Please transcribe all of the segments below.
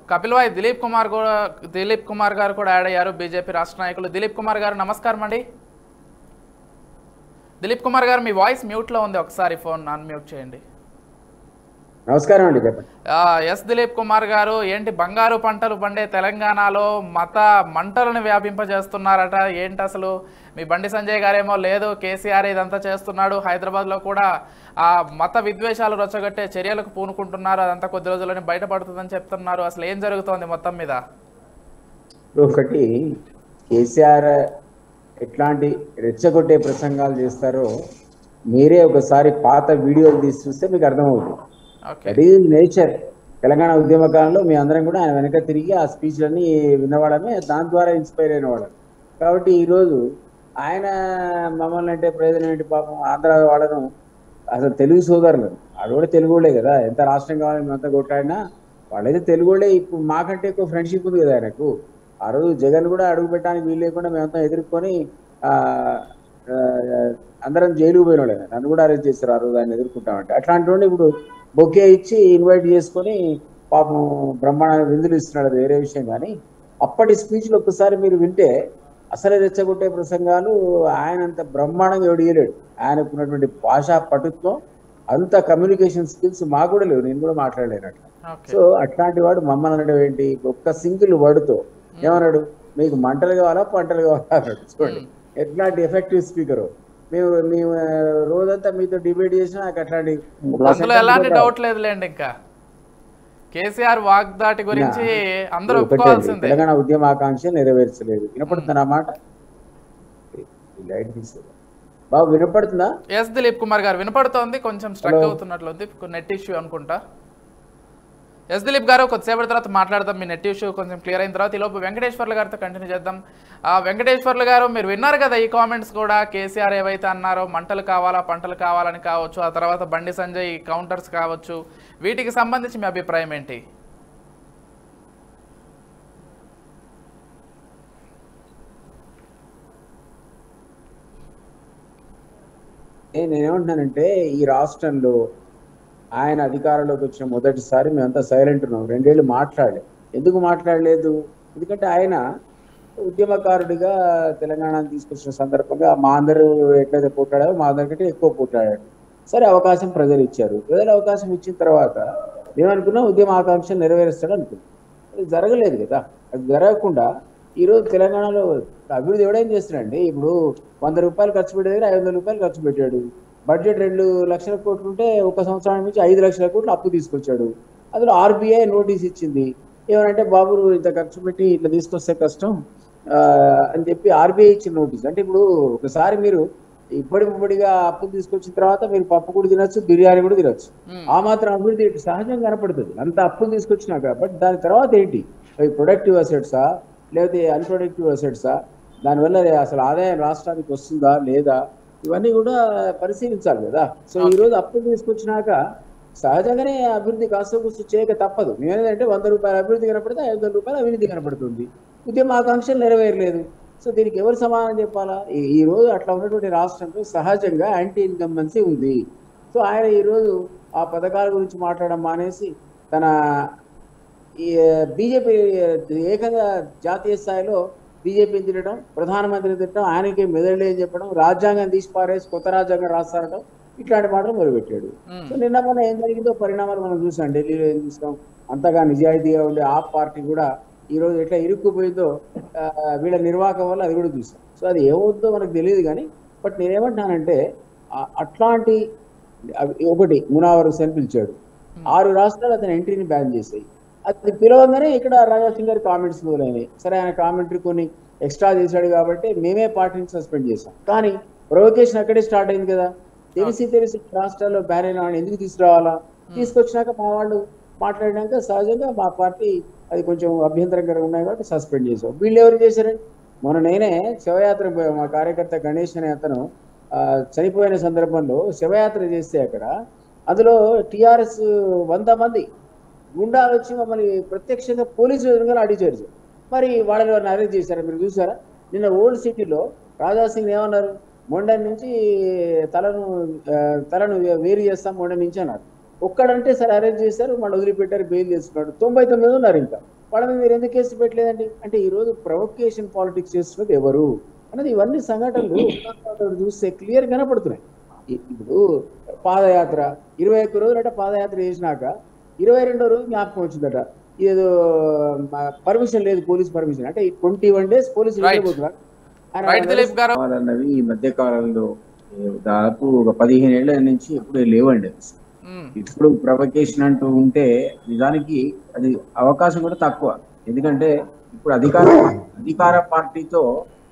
కపిల్ భాయ్ దిలీప్ కుమార్ కూడా దిలీప్ కుమార్ గారు కూడా యాడ్ అయ్యారు బీజేపీ రాష్ట్ర నాయకులు దిలీప్ కుమార్ గారు నమస్కారం అండి దిలీప్ కుమార్ గారు మీ వాయిస్ మ్యూట్లో ఉంది ఒకసారి ఫోన్ అన్మ్యూట్ చేయండి నమస్కారం అండి చెప్పండి ఆ, ఎస్ దిలీప్ కుమార్ గారు ఏంటి బంగారు పంటలు పండే తెలంగాణలో మత మంటలను వ్యాపింపజేస్తున్నారట ఏంటి అసలు మీ బండి సంజయ్ గారేమో లేదు కేసీఆర్ ఇదంతా చేస్తున్నాడు హైదరాబాద్లో కూడా ఆ మత విద్వేషాలు రొచ్చగొట్టే చర్యలకు పూనుకుంటున్నారు అదంతా కొద్ది రోజుల్లోనే బయటపడుతుందని చెప్తున్నారు అసలు ఏం జరుగుతోంది మొత్తం మీద ఇప్పుడు ఒకటి కేసీఆర్ ఎట్లాంటి రెచ్చగొట్టే ప్రసంగాలు చేస్తారో మీరే ఒకసారి పాత వీడియోలు తీసి చూస్తే మీకు అర్థమవుతుంది okay that is nature Telangana ఉద్యమ కాలంలో మీ అందరం కూడా ఆయన వెనక తిరిగి ఆ స్పీచ్లన్నీ విన్నవాడమే దాని ద్వారా ఇన్స్పైర్ అయిన వాళ్ళం కాబట్టి ఈరోజు ఆయన మమ్మల్ని అంటే ప్రయోజనం ఏంటి పాపం ఆంధ్ర వాళ్ళను అసలు తెలుగు సోదరులు వాళ్ళు కూడా తెలుగు వాళ్ళే కదా ఎంత రాష్ట్రం కావాలని మేమంతా కొట్టాడినా వాళ్ళైతే తెలుగు వాళ్ళే ఇప్పుడు మాకంటే ఎక్కువ ఫ్రెండ్షిప్ ఉంది కదా ఆయనకు ఆ రోజు జగన్ కూడా అడుగు పెట్టడానికి వీలు లేకుండా మేమంతా ఎదుర్కొని ఆ, ఆ, అందరం జైలుకు పోయిన వాళ్ళే నన్ను కూడా అరెస్ట్ చేస్తారు ఆ రోజు ఆయన ఎదుర్కొంటామంటే అట్లాంటి వాడిని ఇప్పుడు బొకే ఇచ్చి ఇన్వైట్ చేసుకొని పాపం బ్రహ్మాండ విందులు ఇస్తున్నాడు అది వేరే విషయం కానీ అప్పటి స్పీచ్లు ఒక్కసారి మీరు వింటే అసలు రెచ్చగొట్టే ప్రసంగాలు ఆయన అంత బ్రహ్మాండంగా ఎవడియలేడు ఆయనకు ఉన్నటువంటి భాషా పటుత్వం అంత కమ్యూనికేషన్ స్కిల్స్ మాకు కూడా లేవు నేను కూడా మాట్లాడలేను అట్లా ఓకే సో అట్లాంటి వాడు మమ్మల్ని అనడం ఏంటి ఒక్క సింగిల్ వర్డ్తో ఏమన్నాడు మీకు మంటలు కావాలా పంటలు కావాలా అన్నాడు చూడండి ఎట్లాంటి ఎఫెక్టివ్ స్పీకర్ మేము మేము ఆ, రోజంతా మీతో డిబేట్ చేసినా నాకు అట్లాంటి ఒక్క అందులో sentence ఎలాంటి కూడా డౌట్ లేదులేండి ఇంకా కేసీఆర్ వాగ్దాటి గురించి అందరూ ఒకటే అండి, ఒప్పుకోవాల్సిందే తెలంగాణ ఉద్యమ ఆకాంక్ష నెరవేర్చలేదు వినపడుతుందా మాట ఈ లైట్ తీసేది బాబు వినపడుతుందా ఎస్ దిలీప్ కుమార్ గారు వినపడుతోంది కొంచెం స్ట్రక్ Hello. అవుతున్నట్లుంది నెట్ ఇష్యూ అనుకుంటా ఎస్ దిలీప్ గారు కొద్దిసేపటి తర్వాత మాట్లాడదాం మీ నెట్ ఇష్యూ కొంచెం క్లియర్ అయిన తర్వాత ఈలోపు వెంకటేశ్వర్లు గారితో కంటిన్యూ చేద్దాం ఆ, వెంకటేశ్వర్లు గారు మీరు విన్నారు కదా ఈ కామెంట్స్ కూడా కేసీఆర్ ఏవైతే అన్నారో మంటలు కావాలా పంటలు కావాలని కావచ్చు ఆ తర్వాత బండి సంజయ్ కౌంటర్స్ కావచ్చు వీటికి సంబంధించి మీ అభిప్రాయం ఏంటి ఏ- నేనేమంటున్నానంటే ఈ రాష్ట్రంలో ఆయన అధికారంలోకి వచ్చిన మొదటిసారి మేమంతా సైలెంట్ ఉన్నాం రెండేళ్ళు మాట్లాడలేదు ఎందుకు మాట్లాడలేదు ఎందుకంటే ఆయన ఉద్యమకారుడిగా తెలంగాణను తీసుకొచ్చిన సందర్భంగా మా అందరూ ఎట్లయితే పోట్లాడారో మా అందరికంటే ఎక్కువ పోట్లాడాడు సరే అవకాశం ప్రజలు ఇచ్చారు ప్రజలు అవకాశం ఇచ్చిన తర్వాత ఏమనుకున్నాం ఉద్యమ ఆకాంక్ష నెరవేరుస్తాడు అనుకున్నాం అది జరగలేదు కదా అది జరగకుండా ఈరోజు తెలంగాణలో అభివృద్ధి ఎవడేం చేస్తున్నాడండి ఇప్పుడు వంద రూపాయలు ఖర్చు పెట్టే దగ్గర ఐదు వందల రూపాయలు ఖర్చు పెట్టాడు బడ్జెట్ రెండు లక్షల కోట్లు ఉంటే ఒక సంవత్సరానికి నుంచి ఐదు లక్షల కోట్లు అప్పు తీసుకొచ్చాడు అందులో ఆర్బీఐ నోటీస్ ఇచ్చింది ఏమనంటే బాబు నువ్వు ఇంత ఖర్చు పెట్టి ఇట్లా తీసుకొస్తే కష్టం ఆ, అని చెప్పి ఆర్బీఐ ఇచ్చిన నోటీస్ అంటే ఇప్పుడు ఒకసారి మీరు ఇప్పటి ఇప్పటిగా అప్పు తీసుకొచ్చిన తర్వాత మీరు పప్పు కూడా తినొచ్చు బిర్యానీ కూడా తినొచ్చు మ్మ్. ఆ మాత్రం అభివృద్ధి ఇటు సహజంగా కనపడుతుంది అంత అప్పులు తీసుకొచ్చినాక బట్ దాని తర్వాత ఏంటి అవి ప్రొడక్టివ్ అసెట్సా లేకపోతే అన్ప్రొడక్టివ్ అసెట్సా దానివల్ల అసలు ఆదాయం రాష్ట్రానికి వస్తుందా లేదా ఇవన్నీ కూడా పరిశీలించాలి కదా సో ఈ రోజు అప్పులు తీసుకొచ్చినాక సహజంగానే అభివృద్ధి కాస్త కూస్తూ చేయక తప్పదు మేమేంటంటే వంద రూపాయల అభివృద్ధి కనపడితే ఐదు వందల రూపాయల అవినీతి కనపడుతుంది ఉద్యమ ఆకాంక్షలు నెరవేరలేదు సో దీనికి ఎవరు సమాధానం చెప్పాలా ఈ ఈ రోజు అట్లా ఉన్నటువంటి రాష్ట్రంలో సహజంగా యాంటీ ఇన్కంబెన్సీ ఉంది సో ఆయన ఈరోజు ఆ పథకాల గురించి మాట్లాడడం మానేసి తన ఈ బీజేపీ ఏకంగా జాతీయ స్థాయిలో బీజేపీని తినడం ప్రధానమంత్రిని తిట్టడం ఆయనకి మెదడులే అని చెప్పడం రాజ్యాంగం తీసి పారేసి కొత్త రాజ్యాంగం రాస్తారటం ఇట్లాంటి మాటలు మొదలుపెట్టాడు మ్మ్. సో నిన్న మొన్న ఏం జరిగిందో పరిణామాలు మనం చూసాం ఢిల్లీలో ఏం చూసాం అంతగా నిజాయితీగా ఉండే ఆప్ పార్టీ కూడా ఈ రోజు ఎట్లా ఇరుక్కుపోయిందో ఆ, వీళ్ళ నిర్వాహకం వల్ల అది కూడా చూసాం సో అది ఏమవుతుందో మనకు తెలియదు కానీ బట్ నేనేమంటానంటే ఆ- అట్లాంటి అవి- ఒకటి మునావర్ హుసేన్ పిలిచాడు ఆరు రాష్ట్రాలు అతని ఎంట్రీని బ్యాన్ చేశాయి అది పిలవగానే ఇక్కడ రాజా సింగ్ గారి కామెంట్స్ మొదలైనాయి సరే ఆయన కామెంటరీ కొన్ని ఎక్స్ట్రా చేశాడు కాబట్టి మేమే పార్టీని సస్పెండ్ చేశాం కానీ ప్రొవకేషన్ అక్కడే స్టార్ట్ అయింది కదా తెలిసి తెలిసి రాష్ట్రాల్లో బ్యాన్ అయిన వాడిని ఎందుకు తీసుకురావాలా తీసుకొచ్చినాక మా వాళ్ళు మాట్లాడినాక సహజంగా మా పార్టీ అది కొంచెం అభ్యంతరకరంగా ఉన్నాయి కాబట్టి సస్పెండ్ చేసాం వీళ్ళు ఎవరు చేశారండి మొన్న నేనే శవయాత్ర పోయా మా కార్యకర్త గణేష్ అనే అతను ఆ, చనిపోయిన సందర్భంలో శవయాత్ర చేస్తే అక్కడ అందులో టిఆర్ఎస్ వంద మంది గుండాలు వచ్చి మమ్మల్ని ప్రత్యక్షంగా పోలీసులు ఎదురుగా అడిగారు మరి వాళ్ళని ఎవరిని అరెస్ట్ చేశారా మీరు చూసారా నిన్న ఓల్డ్ సిటీలో రాజా సింగ్ ఏమన్నారు మొండన్ నుంచి తలను ఆ, తలను వేరు చేస్తాం మొండన్ నుంచి అన్నారు ఒక్కడంటే సరే అరెస్ట్ చేశారు మళ్ళీ వదిలిపెట్టారు బెయిల్ చేసుకున్నాడు తొంభై తొమ్మిది ఉన్నారు ఇంకా వాళ్ళ మీద మీరు ఎందుకు కేసు పెట్టలేదండి అంటే ఈ రోజు ప్రొవకేషన్ పాలిటిక్స్ చేస్తున్నది ఎవరు అన్నది ఇవన్నీ సంఘటనలు ఒకదానితో చూస్తే క్లియర్ కనపడుతున్నాయి ఇ- ఇప్పుడు పాదయాత్ర ఇరవై ఒక్క రోజులు అంటే పాదయాత్ర చేసినాక ఇరవై రెండో రోజు జ్ఞాపకం వచ్చిందట ఏదో పర్మిషన్ లేదు పోలీస్ పర్మిషన్ అంటే ట్వంటీ వన్ డేస్ పోలీసులు Right. వెళ్ళిపోతున్నారు. ఆయన రైట్ దిలీప్ గారు కావాలన్నవి ఈ మధ్య కాలంలో ఏ, దాదాపు ఒక పదిహేను ఏళ్ల నుంచి ఎప్పుడు లేవండి మ్మ్. ఇప్పుడు ప్రొవకేషన్ అంటూ ఉంటే నిజానికి అది అవకాశం కూడా తక్కువ ఎందుకంటే ఇప్పుడు అధికార అధికార పార్టీతో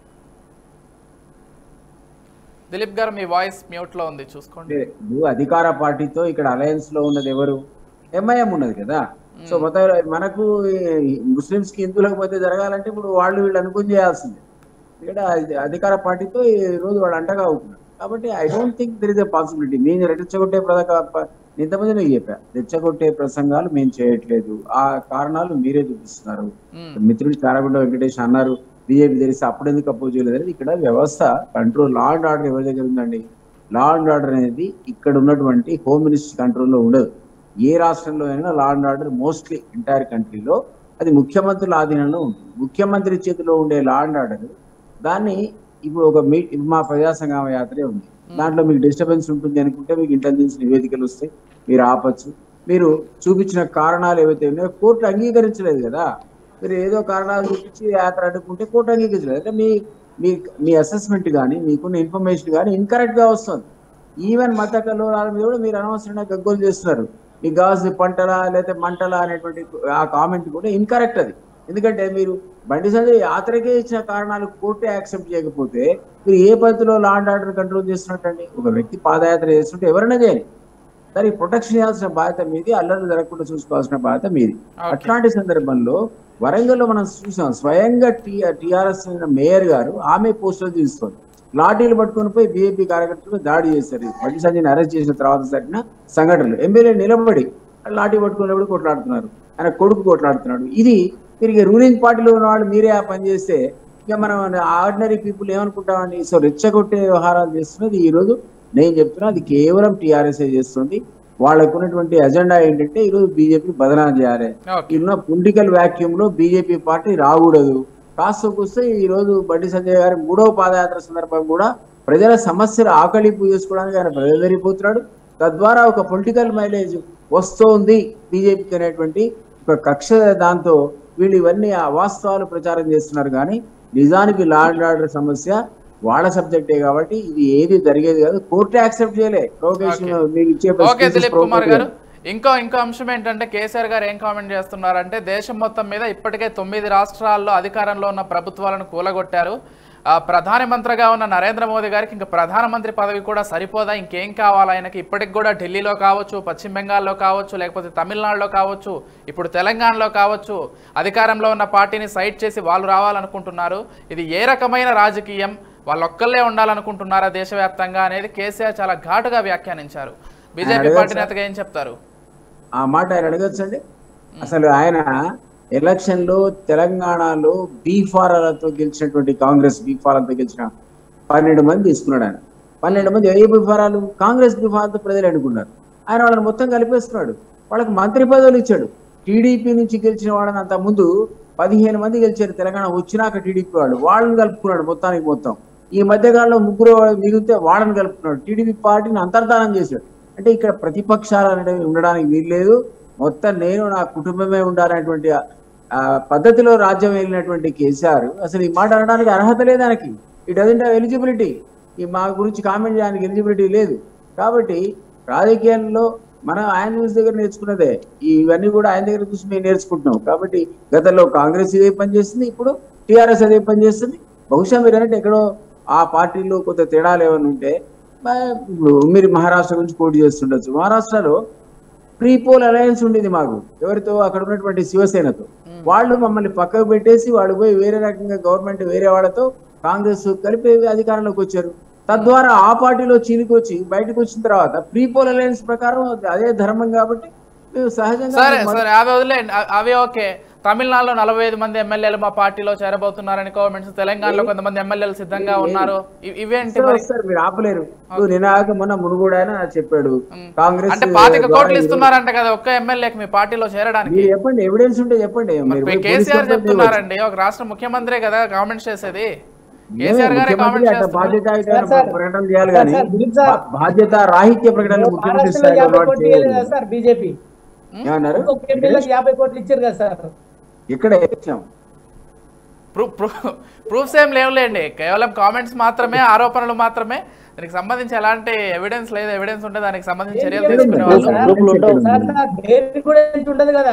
దిలీప్ గారు మీ వాయిస్ మ్యూట్ లో ఉంది చూసుకోండి అంటే ఇప్పుడు అధికార పార్టీతో ఇక్కడ అలయన్స్ లో ఉన్నది ఎవరు ఎంఐఎం ఉన్నది కదా సో మొత్తం మనకు ఈ ముస్లిమ్స్ కి హిందువులకు పోతే జరగాలంటే ఇప్పుడు వాళ్ళు వీళ్ళు అనుకుని చేయాల్సిందే ఇక్కడ అది- అధికార పార్టీతో ఈ రోజు వాళ్ళు అంటగా అవుతున్నారు కాబట్టి I don't think there is a possibility మేము రెచ్చగొట్టే ప్రదక ఇంతమంది నేను చెప్పా రెచ్చగొట్టే ప్రసంగాలు మేము చేయట్లేదు ఆ కారణాలు మీరే చూపిస్తున్నారు మ్మ్. మిత్రుడు చారగుండ వెంకటేష్ అన్నారు బీజేపీ తెలిసి అప్పుడు ఎందుకు అపోజ్ చేయలేదు అనేది ఇక్కడ వ్యవస్థ కంట్రోల్ లా అండ్ ఆర్డర్ ఎవరి దగ్గర ఉందండి లా అండ్ ఆర్డర్ అనేది ఇక్కడ ఉన్నటువంటి హోమ్ మినిస్టర్ కంట్రోల్లో ఉండదు ఏ రాష్ట్రంలో అయినా law and order mostly entire కంట్రీలో అది ముఖ్యమంత్రుల ఆధీనంలో ఉంటుంది ముఖ్యమంత్రి చేతిలో ఉండే లా అండ్ ఆర్డర్ దాన్ని ఇప్పుడు ఒక మీ మా ప్రజా సంగ్రామ యాత్రే ఉంది దాంట్లో మీకు డిస్టర్బెన్స్ ఉంటుంది అనుకుంటే మీకు ఇంటెలిజెన్స్ నివేదికలు వస్తాయి మీరు ఆపచ్చు మీరు చూపించిన కారణాలు ఏవైతే ఉన్నాయో కోర్టు అంగీకరించలేదు కదా మీరు ఏదో కారణాలు చూపించి యాత్ర అడ్డుకుంటే కోర్టు అంగీకరించలేదు అంటే మీ మీ మీ అసెస్మెంట్ కానీ మీకున్న ఇన్ఫర్మేషన్ కానీ ఇన్కరెక్ట్ గా వస్తుంది ఈవెన్ మత కల్లోలాల మీద కూడా మీరు అనవసరంగా గగ్గోలు చేస్తున్నారు ఈ గాజు పంటలా లేకపోతే మంటలా అనేటువంటి ఆ కామెంట్ కూడా ఇన్కరెక్ట్ అది ఎందుకంటే మీరు బండి సంజయ్ యాత్రకే ఇచ్చిన కారణాలు కోర్టు యాక్సెప్ట్ చేయకపోతే మీరు ఏ పద్ధతిలో లా అండ్ ఆర్డర్ కంట్రోల్ చేస్తున్నట్టండి ఒక వ్యక్తి పాదయాత్ర చేస్తుంటే ఎవరైనా చేయాలి దానికి ప్రొటెక్షన్ చేయాల్సిన బాధ్యత మీది అల్లర్లు జరగకుండా చూసుకోవాల్సిన బాధ్యత మీది Okay. అట్లాంటి సందర్భంలో వరంగల్లో మనం చూసాం స్వయంగా టిఆర్ఎస్ మేయర్ గారు ఆమె పోస్టులు తీసుకోండి లాఠీలు పట్టుకొని పోయి బీఏపీ కార్యకర్తలు దాడి చేశారు బండి సంజయ్ని అరెస్ట్ చేసిన తర్వాత జరిగిన సంఘటనలు ఎమ్మెల్యే నిలబడి లాఠీ పట్టుకున్నప్పుడు కొట్లాడుతున్నారు ఆయన కొడుకు కొట్లాడుతున్నాడు ఇది మీరు ఇక రూలింగ్ పార్టీలో ఉన్న వాళ్ళు మీరే ఆ పని చేస్తే ఇక మనం ఆర్డినరీ పీపుల్ ఏమనుకుంటామని సో రెచ్చగొట్టే వ్యవహారాలు చేస్తున్నది ఈ రోజు నేను చెప్తున్నా అది కేవలం టీఆర్ఎస్ చేస్తుంది వాళ్ళకు ఉన్నటువంటి అజెండా ఏంటంటే ఈ రోజు బీజేపీ బదనాం చేయాలి ఓకే ఉన్న పొలిటికల్ వాక్యూమ్ లో బీజేపీ పార్టీ రాకూడదు కాస్త కూస్తే ఈ రోజు బండి సంజయ్ గారి మూడవ పాదయాత్ర సందర్భం కూడా ప్రజల సమస్యలు ఆకలింపు చేసుకోవడానికి ఆయన ప్రజలరిపోతున్నాడు తద్వారా ఒక పొలిటికల్ మైలేజ్ వస్తోంది బీజేపీకి అనేటువంటి ఒక కక్ష దాంతో వీళ్ళు ఇవన్నీ అవాస్తవాలు ప్రచారం చేస్తున్నారు కానీ నిజానికి లా అండ్ ఆర్డర్ సమస్య వాళ్ళ సబ్జెక్టే కాబట్టి ఇది ఏది జరిగేది కాదు కోర్టు యాక్సెప్ట్ చేయలే ప్రొవకేషన్ మీరు ఇచ్చే okay speeches Dilip Kumar provocation. Garu ఇంకో ఇంకో అంశం ఏంటంటే కేసీఆర్ గారు ఏం కామెంట్ చేస్తున్నారంటే దేశం మొత్తం మీద ఇప్పటికే తొమ్మిది రాష్ట్రాల్లో అధికారంలో ఉన్న ప్రభుత్వాలను కూలగొట్టారు ఆ, ప్రధానమంత్రిగా ఉన్న నరేంద్ర మోదీ గారికి ఇంకా ప్రధానమంత్రి పదవి కూడా సరిపోదా ఇంకేం కావాలి ఆయనకి ఇప్పటికి కూడా ఢిల్లీలో కావచ్చు పశ్చిమ బెంగాల్లో కావచ్చు లేకపోతే తమిళనాడులో కావచ్చు ఇప్పుడు తెలంగాణలో కావచ్చు అధికారంలో ఉన్న పార్టీని సైట్ చేసి వాళ్ళు రావాలనుకుంటున్నారు ఇది ఏ రకమైన రాజకీయం వాళ్ళొక్కళ్ళే ఉండాలనుకుంటున్నారా దేశవ్యాప్తంగా అనేది కేసీఆర్ చాలా ఘాటుగా వ్యాఖ్యానించారు బీజేపీ అడగచ్చా? పార్టీ నేతగా ఏం చెప్తారు ఆ మాట ఆయన అడగచ్చండి అసలు ఆయన ఎలక్షన్ లో తెలంగాణలో బీఫారాలతో గెలిచినటువంటి కాంగ్రెస్ బీఫారాలతో గెలిచిన పన్నెండు మంది తీసుకున్నాడు ఆయన పన్నెండు మంది ఏ బీఫారాలు కాంగ్రెస్ బీఫారాలతో ప్రజలు ఎన్నుకున్నారు ఆయన వాళ్ళని మొత్తం కలిపేస్తున్నాడు వాళ్ళకి మంత్రి పదవులు ఇచ్చాడు టీడీపీ నుంచి గెలిచిన వాళ్ళని అంత ముందు పదిహేను మంది గెలిచారు తెలంగాణ వచ్చినాక టీడీపీ వాళ్ళు వాళ్ళని కలుపుకున్నాడు మొత్తానికి మొత్తం ఈ మధ్యకాలంలో ముగ్గురు మిగిలితే వాళ్ళని కలుపుకున్నాడు టీడీపీ పార్టీని అంతర్ధానం చేశాడు అంటే ఇక్కడ ప్రతిపక్షాలు అనేవి ఉండడానికి వీల్లేదు మొత్తం నేను నా కుటుంబమే ఉండాలనేటువంటి ఆ- ఆ పద్ధతిలో రాజ్యం వెళ్ళినటువంటి కేసీఆర్ అసలు ఈ మాట అనడానికి అర్హత లేదు ఆయనకి ఈ డజంట్ హ్యావ్ ఎలిజిబిలిటీ ఈ మా గురించి కామెంట్ చేయడానికి ఎలిజిబిలిటీ లేదు కాబట్టి రాజకీయాల్లో మనం ఆయన న్యూస్ దగ్గర నేర్చుకున్నదే ఇవన్నీ కూడా ఆయన దగ్గర చూసి మేము నేర్చుకుంటున్నాం కాబట్టి గతంలో కాంగ్రెస్ ఇదే పని చేస్తుంది ఇప్పుడు టీఆర్ఎస్ అదే పని చేస్తుంది బహుశా మీరు అంటే ఎక్కడో ఆ పార్టీలో కొంత తేడాలు ఏమైనా ఉంటే మా- ఇప్పుడు మీరు మహారాష్ట్ర గురించి పోటీ చేస్తుండొచ్చు మహారాష్ట్రలో ప్రీ పోల్ అలయన్స్ ఉండేది మాకు ఎవరితో అక్కడ ఉన్నటువంటి శివసేనతో వాళ్ళు మమ్మల్ని పక్కకు పెట్టేసి వాళ్ళు పోయి వేరే రకంగా గవర్నమెంట్ వేరే వాళ్ళతో కాంగ్రెస్ కలిపి అధికారంలోకి వచ్చారు తద్వారా ఆ పార్టీలో చీలికి వచ్చి బయటకు వచ్చిన తర్వాత ప్రీ పోల్ అలయన్స్ ప్రకారం అదే ధర్మం కాబట్టి సహజంగా సరే సరే అవి వదిలేండి అ- అవి ఓకే తమిళనాడులో నలభై ఐదు మంది ఎమ్మెల్యేలు మా పార్టీలో చేరబోతున్నారని కామెంట్స్ తెలంగాణలో కొంతమంది ఎమ్మెల్యేలు సిద్ధంగా ఉన్నారు ఇ- ఇవేంటి వస్తారు, మరి వస్తారు మీరు ఆపలేరు ఇప్పుడు నినాక మొన్న మునుగోడు ఆయన చెప్పాడు కాంగ్రెస్ అంటే పాతిక ద్వారా కోట్లు ఇస్తున్నారంట కదా ఒక్క ఎమ్మెల్యేకి మీ పార్టీలో చేరడానికి మీరు చెప్పండి ఎవిడెన్స్ ఉంటే చెప్పండి మరి మీరు పోయి కేసీఆర్ పోలీస్ కంప్లైంట్ చెప్తున్నారండి ఒక రాష్ట్ర ముఖ్యమంత్రి కదా కామెంట్స్ చేసేది కేసీఆర్ గారే ముఖ్యమంత్రి కామెంట్ అట్లా చేస్తున్నారు బాధ్యతాయుతమైన సార్, సార్. ప్రకటనలు చేయాలి సార్, కానీ సార్, దిలీప్ సార్. బా- బాధ్యత రాహిత్య ప్రకటనలు ముఖ్యమంత్రి మహారాష్ట్రలో స్థాయిలో యాభై వాడు కోట్లు చేయలేదు. ఇవ్వలేదు కదా సార్ బీజేపీ ఏమన్నారు ఒక్కొక్క ఎంపీలకు యాభై కోట్లు ఇచ్చారు కదా సార్ ఇక్కడ ఇచ్చాం ప్రూఫ్ ప్రూఫ్స్ ఏం లేవులేండి కేవలం కామెంట్స్ మాత్రమే ఆరోపణలు మాత్రమే దానికి సంబంధించి ఎలాంటి ఎవిడెన్స్ లేదు ఎవిడెన్స్ ఉంటే దానికి సంబంధించి చర్యలు ఏంటి తీసుకునే evidence వాళ్ళు సార్? గ్రూపులు ఉండవు. సార్ సార్ డైరీ కూడా ఏంటి ఉండదు కదా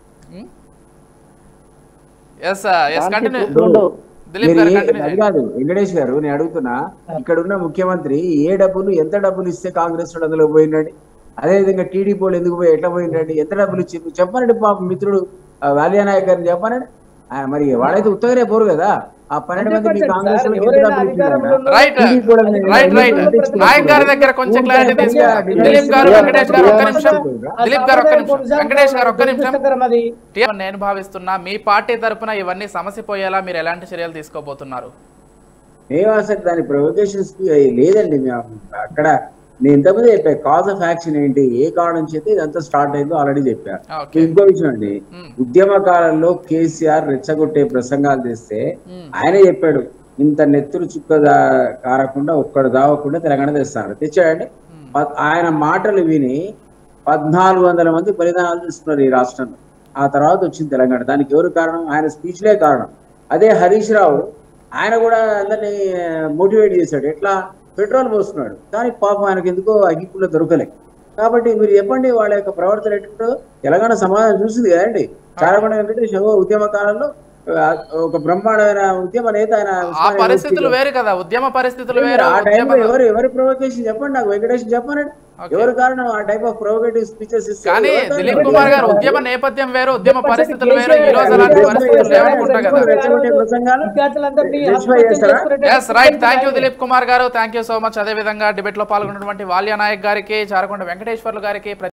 ఎస్ ఎస్ కంటిన్యూ ఇప్పుడు దిలీప్ మీరు గారు ఏ- కంటిన్యూ అది కాదు వెంకటేష్ గారు నేను అడుగుతున్నా ఇక్కడ ఉన్న ముఖ్యమంత్రి ఏ డబ్బులు ఎంత డబ్బులు ఇస్తే కాంగ్రెస్ వాడు అందులో పోయిండండి అదే విధంగా టీడీపీ వాళ్ళు ఎందుకు పోయి ఎట్లా పోయిండండి ఎంత డబ్బులు ఇచ్చి చెప్పనండి పాప మిత్రుడు ఆ, వాలియా నాయక్ గారిని చెప్పనండి ఆయన మరి వాడైతే ఉత్తగనే పోరు కదా ఆ పన్నెండు మంది మీ 100% కాంగ్రెస్ సార్, వాళ్ళకి ఎంత ఎవరైనా డబ్బులు అధికారంలో ఇచ్చిండ్రు ఉన్న- రైట్ టీడీపీ వాళ్ళని రైట్ రైట్ ఎందుకు పట్టించుకోరు? నాయక్ గారి దగ్గర కొంచెం క్లారిటీ తీసుకో దిలీప్ గారు వెంకటేష్ గారు ఒక్క నిమిషం దిలీప్ గారు ఒక్క నిమిషం వెంకటేష్ గారు ఒక్క నిమిషం దురదృష్టకరం అది టీ- నేను భావిస్తున్నా మీ పార్టీ తరపున ఇవన్నీ సమస్య పోయేలా మీరు ఎలాంటి చర్యలు తీసుకోబోతున్నారు మేము అసలు దాని ప్రొవకేషన్స్ లేదండి మేము అక్కడ నేను ఇంతకుముందే చెప్పా కాజ్ ఆఫ్ యాక్షన్ ఏంటి ఏ కారణం చేస్తే ఇదంతా స్టార్ట్ అయిందో ఆల్రెడీ చెప్పా ఓకే ఇంకో విషయం అండి మ్మ్. ఉద్యమ కాలంలో కేసీఆర్ రెచ్చగొట్టే ప్రసంగాలు చేస్తే మ్మ్. ఆయనే చెప్పాడు ఇంత నెత్తురు చుక్క దా- కారకుండా ఒక్కడు దావకుండా తెలంగాణ తెస్తాడు తెచ్చాడండి ప- ఆయన మాటలు విని పద్నాలుగు వందల మంది బలిదానాలు తీసుకున్నారు ఈ రాష్ట్రంలో ఆ తర్వాత వచ్చింది తెలంగాణ దానికి ఎవరు కారణం ఆయన స్పీచ్లే కారణం అదే హరీష్ రావు ఆయన కూడా అందరినీ మోటివేట్ చేశాడు ఎట్లా పెట్రోల్ పోస్తున్నాడు కానీ పాపం ఆయనకి ఎందుకో అగ్గిపుల్ల దొరకలే కాబట్టి మీరు చెప్పండి వాళ్ళ యొక్క ప్రవర్తన ఎట్టుంటో తెలంగాణ సమాజం చూసింది కదండి చారకొండ వెంకటేష్ ఓ ఉద్యమ కాలంలో ఆ, ఒక బ్రహ్మాండమైన ఉద్యమ నేత ఆయన ఆ ఉస్మానియా పరిస్థితులు వేరు కదా ఉద్యమ పరిస్థితులు వేరు ఆ ఉద్యమ టైంలో ఎవరు ఎవరి ప్రొవకేషన్ చెప్పండి నాకు వెంకటేష్ చెప్పండి Okay. ఎవరు కారణం ఆ టైప్ ఆఫ్ ప్రొవకేటివ్ స్పీచెస్ కానీ దిలీప్ కుమార్ గారు ఉద్యమ నేపథ్యం వేరు ఉద్యమ పరిస్థితులు వేరు ఈ రోజు అలాంటి పరిస్థితులు లేవనుకుంటా కదా విద్యార్థులందరినీ రెచ్చిపోయి ఆత్మహత్య చేస్తారా? చేసుకునేటట్టు yes right thank you Dilip Kumar garu thank you so much అదే విధంగా డిబేట్ లో పాల్గొన్నటువంటి వాల్యా నాయక్ గారికి చారకొండ వెంకటేశ్వర్లు గారికి